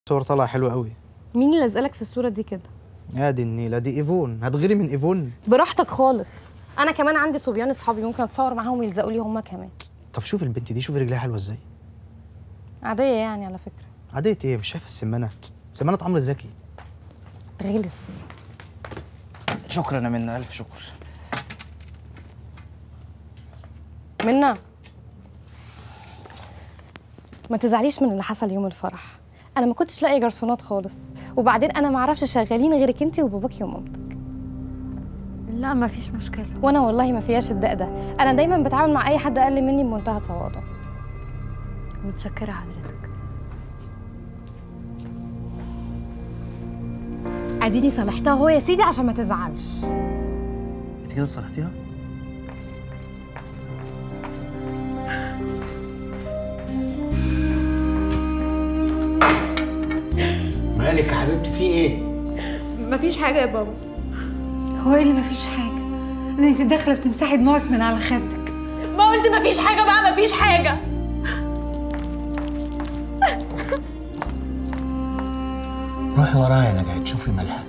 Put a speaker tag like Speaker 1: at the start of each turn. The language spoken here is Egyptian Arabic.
Speaker 1: صور طالعه حلوه قوي
Speaker 2: مين اللي لزقلك في الصوره دي كده
Speaker 1: يا دي النيله دي ايفون هتغيري من ايفون
Speaker 2: براحتك خالص انا كمان عندي صبيان اصحابي ممكن اتصور معاهم ويلزقوا لي هما كمان
Speaker 1: طب شوف البنت دي شوفي رجليها حلوه ازاي
Speaker 2: عاديه يعني على فكره
Speaker 1: عاديه ايه مش شايفه السمانه سمانه عمرو زكي
Speaker 2: غلس
Speaker 1: شكرا يا منى الف شكر
Speaker 2: منا ما تزعليش من اللي حصل يوم الفرح انا ما كنتش لاقيه جرسونات خالص وبعدين انا ما اعرفش شغالين غيرك انت وباباكي ومامتك
Speaker 3: لا ما فيش مشكلة
Speaker 2: وانا والله ما فيهاش الدق ده انا دايما بتعامل مع اي حد اقل مني بمنتهى التواضع
Speaker 3: متشكرة حضرتك
Speaker 2: اديني صالحتها هو يا سيدي عشان ما تزعلش
Speaker 1: انت كده صرحتيها
Speaker 4: مالك يا حبيبتي في ايه؟
Speaker 3: مفيش حاجة يا بابا
Speaker 5: هو ايه اللي مفيش حاجة؟ ده انت داخلة بتمسحي دموعك من على خدك
Speaker 3: ما قلت مفيش حاجة بقى مفيش حاجة
Speaker 4: روحي ورايا انا جاي تشوفي مالها